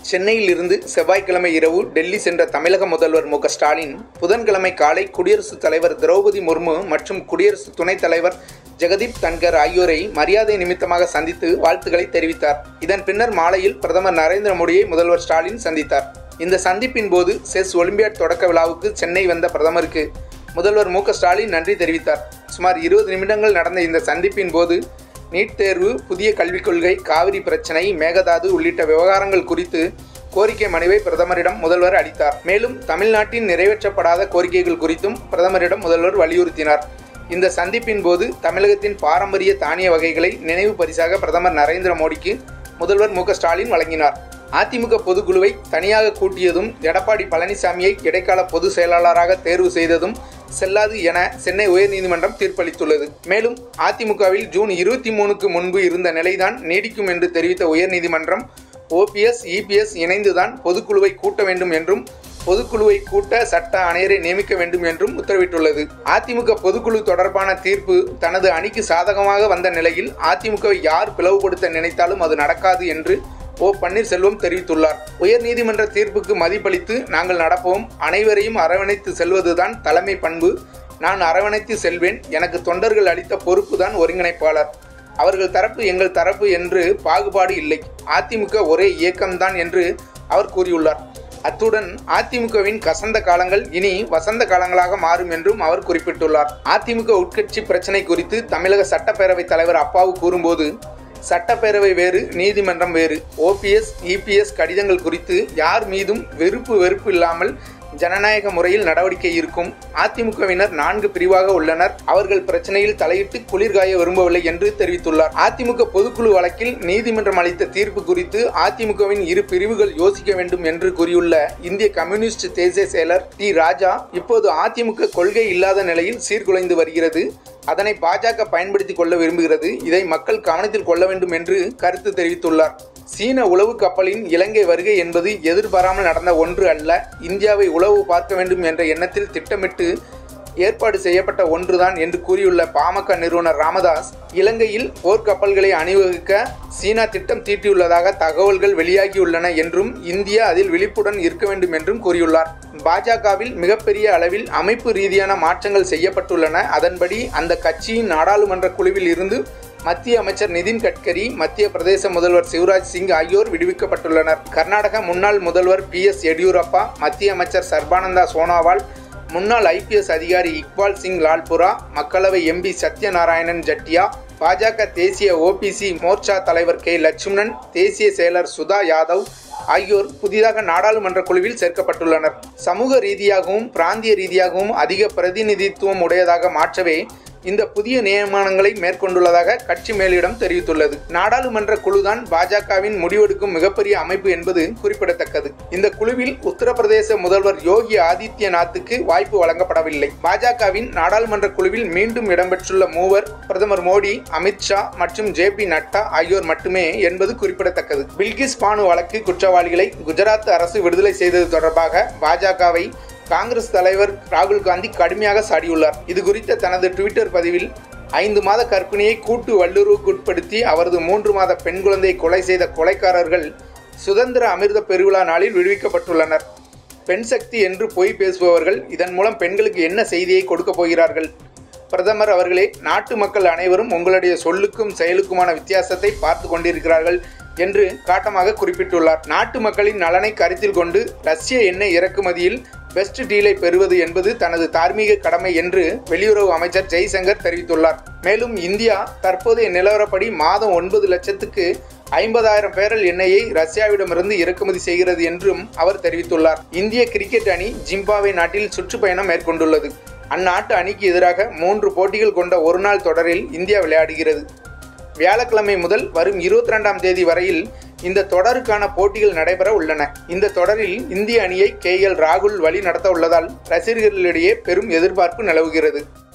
சென்னையில் இருந்து செவ்வாய்க்கிழமை இரவு டெல்லி சென்ற தமிழக முதல்வர் மு க ஸ்டாலின் புதன்கிழமை காலை குடியரசுத் தலைவர் திரௌபதி முர்மு மற்றும் குடியரசு துணைத் தலைவர் ஜெகதீப் தன்கர் ஆகியோரை மரியாதை நிமித்தமாக சந்தித்து வாழ்த்துக்களை தெரிவித்தார் இதன் பின்னர் மாலையில் பிரதமர் நரேந்திர மோடியை முதல்வர் ஸ்டாலின் சந்தித்தார் இந்த சந்திப்பின் போது செஸ் ஒலிம்பியாட் தொடக்க விழாவுக்கு சென்னை வந்த பிரதமருக்கு முதல்வர் மு க ஸ்டாலின் நன்றி தெரிவித்தார் சுமார் இருபது நிமிடங்கள் நடந்த இந்த சந்திப்பின் போது நீட் தேர்வு புதிய கல்விக் கொள்கை காவிரி பிரச்சினை மேகதாது உள்ளிட்ட விவகாரங்கள் குறித்து கோரிக்கை மனுவை பிரதமரிடம் முதல்வர் அளித்தார் மேலும் தமிழ்நாட்டின் நிறைவேற்றப்படாத கோரிக்கைகள் குறித்தும் பிரதமரிடம் முதல்வர் வலியுறுத்தினார் இந்த சந்திப்பின் போது தமிழகத்தின் பாரம்பரிய தானிய வகைகளை நினைவு பரிசாக பிரதமர் நரேந்திர மோடிக்கு முதல்வர் மு க ஸ்டாலின் வழங்கினார் அதிமுக பொதுக்குழுவை தனியாக கூட்டியதும் எடப்பாடி பழனிசாமியை இடைக்கால பொதுச் செயலாளராக தேர்வு செய்ததும் செல்லாது என சென்னை உயர்நீதிமன்றம் தீர்ப்பளித்துள்ளது மேலும் அதிமுகவில் ஜூன் இருபத்தி மூணுக்கு முன்பு இருந்த நிலைதான் நீடிக்கும் என்று தெரிவித்த உயர்நீதிமன்றம் ஓபிஎஸ் இபிஎஸ் இணைந்துதான் பொதுக்குழுவை கூட்ட வேண்டும் என்றும் பொதுக்குழுவை கூட்ட சட்ட ஆணையரை நியமிக்க வேண்டும் என்றும் உத்தரவிட்டுள்ளது அதிமுக பொதுக்குழு தொடர்பான தீர்ப்பு தனது அணிக்கு சாதகமாக வந்த நிலையில் அதிமுகவை யார் பிளவுபடுத்த நினைத்தாலும் அது நடக்காது என்று ஓ பன்னீர்செல்வம் தெரிவித்துள்ளார் உயர்நீதிமன்ற தீர்ப்புக்கு மதிப்பளித்து நாங்கள் நடப்போம் அனைவரையும் அரவணைத்து செல்வதுதான் தலைமை பண்பு நான் அரவணைத்து செல்வேன் எனக்கு தொண்டர்கள் அளித்த பொறுப்புதான் ஒருங்கிணைப்பாளர் அவர்கள் தரப்பு எங்கள் தரப்பு என்று பாகுபாடு இல்லை அதிமுக ஒரே இயக்கம்தான் என்று அவர் கூறியுள்ளார் அத்துடன் அதிமுகவின் கசந்த காலங்கள் இனி வசந்த காலங்களாக மாறும் என்றும் அவர் குறிப்பிட்டுள்ளார் அதிமுக உட்கட்சி பிரச்சினை குறித்து தமிழக சட்டப்பேரவைத் தலைவர் அப்பாவு கூறும்போது சட்டப்பேரவை வேறு நீதிமன்றம் வேறு ஓபிஎஸ் இபிஎஸ் கடிதங்கள் குறித்து யார் மீதும் வெறுப்பு வெறுப்பு இல்லாமல் ஜனநாயக முறையில் நடவடிக்கை இருக்கும் அதிமுகவினர் நான்கு பிரிவாக உள்ளனர் அவர்கள் பிரச்சனையில் தலையிட்டு குளிர்காய விரும்பவில்லை என்று தெரிவித்துள்ளார் அதிமுக பொதுக்குழு வழக்கில் நீதிமன்றம் அளித்த தீர்ப்பு குறித்து அதிமுகவின் இரு பிரிவுகள் யோசிக்க வேண்டும் என்று கூறியுள்ள இந்திய கம்யூனிஸ்ட் தேசிய செயலர் டி ராஜா இப்போது அதிமுக கொள்கை இல்லாத நிலையில் சீர்குலைந்து வருகிறது அதனை பாஜக பயன்படுத்திக் கொள்ள விரும்புகிறது இதை மக்கள் கவனத்தில் கொள்ள வேண்டும் என்று கருத்து தெரிவித்துள்ளார் சீன உளவு கப்பலின் இலங்கை வருகை என்பது எதிர்பாராமல் நடந்த ஒன்று அல்ல இந்தியாவை உளவு பார்க்க வேண்டும் என்ற எண்ணத்தில் திட்டமிட்டு ஏற்பாடு செய்யப்பட்ட ஒன்றுதான் என்று கூறியுள்ள பாமக நிறுவனர் ராமதாஸ் இலங்கையில் போர்க்கப்பல்களை அணிவகுக்க சீனா திட்டம் தீட்டியுள்ளதாக தகவல்கள் வெளியாகியுள்ளன என்றும் இந்தியா அதில் விழிப்புடன் இருக்க வேண்டும் என்றும் கூறியுள்ளார் பாஜகவில் மிகப்பெரிய அளவில் அமைப்பு ரீதியான மாற்றங்கள் செய்யப்பட்டுள்ளன அதன்படி அந்த கட்சியின் நாடாளுமன்ற குழுவில் இருந்து மத்திய அமைச்சர் நிதின் கட்கரி மத்திய பிரதேச முதல்வர் சிவராஜ் சிங் ஆகியோர் விடுவிக்கப்பட்டுள்ளனர் கர்நாடக முன்னாள் முதல்வர் பி எஸ் எடியூரப்பா மத்திய அமைச்சர் சர்பானந்தா சோனாவால் முன்னாள் ஐபிஎஸ் அதிகாரி இக்பால் சிங் லால்புரா மக்களவை எம்பி சத்யநாராயணன் ஜட்டியா பாஜக தேசிய ஓபிசி மோர்ச்சா தலைவர் கே லட்சுமணன் தேசிய செயலர் சுதா யாதவ் ஆகியோர் புதிதாக நாடாளுமன்ற குழுவில் சேர்க்கப்பட்டுள்ளனர் சமூக ரீதியாகவும் பிராந்திய ரீதியாகவும் அதிக பிரதிநிதித்துவம் உடையதாக மாற்றவே இந்த புதிய நியமனங்களை மேற்கொண்டுள்ளதாக கட்சி மேலிடம் தெரிவித்துள்ளது நாடாளுமன்ற குழுதான் பாஜகவின் முடிவெடுக்கும் மிகப்பெரிய அமைப்பு என்பது குறிப்பிடத்தக்கது இந்த குழுவில் உத்தரப்பிரதேச முதல்வர் யோகி ஆதித்யநாத்துக்கு வாய்ப்பு வழங்கப்படவில்லை பாஜகவின் நாடாளுமன்ற குழுவில் மீண்டும் இடம்பெற்றுள்ள மூவர் பிரதமர் மோடி அமித்ஷா மற்றும் ஜே பி நட்டா ஆகியோர் மட்டுமே என்பது குறிப்பிடத்தக்கது பில்கிஸ் பானு வழக்கு குற்றவாளிகளை குஜராத் அரசு விடுதலை செய்தது தொடர்பாக பாஜகவை காங்கிரஸ் தலைவர் ராகுல் காந்தி கடுமையாக சாடியுள்ளார் இது குறித்த தனது ட்விட்டர் பதிவில் ஐந்து மாத கர்ப்பிணியை கூட்டு வல்லுறவுக்குட்படுத்தி அவரது மூன்று மாத பெண் குழந்தையை கொலை செய்த கொலைக்காரர்கள் சுதந்திர அமிர்த பெருவிழா நாளில் விடுவிக்கப்பட்டுள்ளனர் பெண் சக்தி என்று பொய் பேசுபவர்கள் இதன் மூலம் பெண்களுக்கு என்ன செய்தியை கொடுக்கப் போகிறார்கள் பிரதமர் அவர்களே நாட்டு மக்கள் அனைவரும் உங்களுடைய சொல்லுக்கும் செயலுக்குமான வித்தியாசத்தை பார்த்து கொண்டிருக்கிறார்கள் என்று காட்டமாக குறிப்பிட்டுள்ளார் நாட்டு மக்களின் நலனை கருத்தில் கொண்டு ரஷ்ய எண்ணெய் இறக்குமதியில் பெஸ்ட் டீலை பெறுவது என்பது தனது தார்மீக கடமை என்று வெளியுறவு அமைச்சர் ஜெய்சங்கர் தெரிவித்துள்ளார் மேலும் இந்தியா தற்போதைய நிலவரப்படி மாதம் ஒன்பது லட்சத்துக்கு ஐம்பதாயிரம் பேரல் எண்ணெயை ரஷ்யாவிடமிருந்து இறக்குமதி செய்கிறது என்றும் அவர் தெரிவித்துள்ளார் இந்திய கிரிக்கெட் அணி ஜிம்பாவே நாட்டில் சுற்றுப்பயணம் மேற்கொண்டுள்ளது அந்நாட்டு அணிக்கு எதிராக மூன்று போட்டிகள் கொண்ட ஒருநாள் தொடரில் இந்தியா விளையாடுகிறது வியாழக்கிழமை முதல் வரும் இருபத்தி ரெண்டாம் தேதி வரையில் இந்த தொடருக்கான போட்டிகள் நடைபெற உள்ளன இந்த தொடரில் இந்திய அணியை கே எல் ராகுல் வழி நடத்த உள்ளதால் ரசிகர்களிடையே பெரும் எதிர்பார்ப்பு நிலவுகிறது